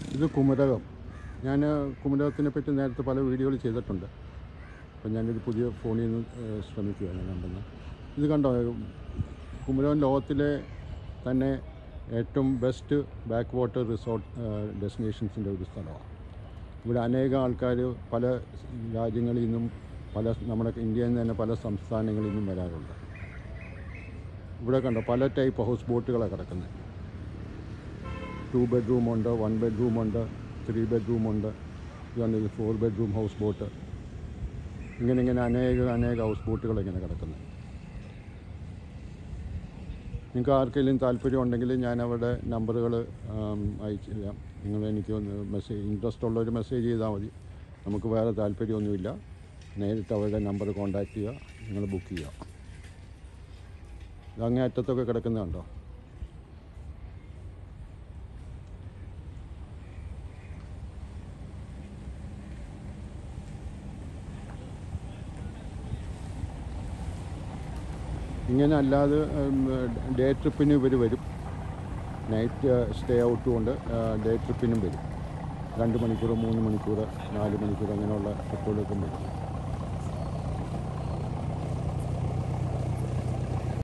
ഇത് കുമരകം ഞാൻ കുമരകത്തിനെ പറ്റി നേരത്തെ പല വീഡിയോകൾ ചെയ്തിട്ടുണ്ട് അപ്പം ഞാനൊരു പുതിയ ഫോണിൽ നിന്ന് ഏഹ്, ശ്രമിക്കുകയാണ് കണ്ടെന്ന് ഇത് കണ്ടോ കുമരകം ലോകത്തിലെ തന്നെ ഏറ്റവും ബെസ്റ്റ് ബാക്ക് വാട്ടർ റിസോർട്ട് ഡെസ്റ്റിനേഷൻസിൻ്റെ ഒരു സ്ഥലമാണ് ഇവിടെ അനേകം ആൾക്കാർ പല രാജ്യങ്ങളിൽ നിന്നും പല നമ്മുടെ ഇന്ത്യയിൽ നിന്ന് തന്നെ പല സംസ്ഥാനങ്ങളിൽ നിന്നും വരാറുണ്ട് ഇവിടെ കണ്ടോ പല ടൈപ്പ് ഹൗസ് ബോട്ടുകളാണ് കിടക്കുന്നത് ടു ബെഡ്റൂമുണ്ട് വൺ ബെഡ്റൂമുണ്ട് ത്രീ ബെഡ്റൂമുണ്ട് ഇതുകൊണ്ട് ഇത് ഫോർ ബെഡ്റൂം ഹൗസ് ബോട്ട് ഇങ്ങനെ ഇങ്ങനെ അനേക അനേക ഹൗസ് ബോട്ടുകൾ ഇങ്ങനെ കിടക്കുന്നത് നിങ്ങൾക്ക് ആർക്കെങ്കിലും താല്പര്യം ഉണ്ടെങ്കിൽ ഞാൻ അവരുടെ നമ്പറുകൾ അയച്ചു തരാം നിങ്ങൾ എനിക്ക് ഒന്ന് മെസ്സേജ് ഇൻട്രസ്റ്റ് ഉള്ളൊരു മെസ്സേജ് ചെയ്താൽ മതി നമുക്ക് വേറെ താല്പര്യമൊന്നുമില്ല നേരിട്ട് അവരുടെ നമ്പർ കോൺടാക്റ്റ് ചെയ്യുക നിങ്ങൾ ബുക്ക് ചെയ്യുക ഇത് അങ്ങേ അറ്റത്തൊക്കെ കിടക്കുന്നുണ്ടോ ഇങ്ങനെ അല്ലാതെ ഡേ ട്രിപ്പിന് ഇവർ വരും നൈറ്റ് സ്റ്റേ ഔട്ടും ഉണ്ട് ഡേ ട്രിപ്പിനും വരും രണ്ട് മണിക്കൂർ മൂന്ന് മണിക്കൂർ നാല് മണിക്കൂർ അങ്ങനെയുള്ള ട്രിപ്പുകളൊക്കെ വരും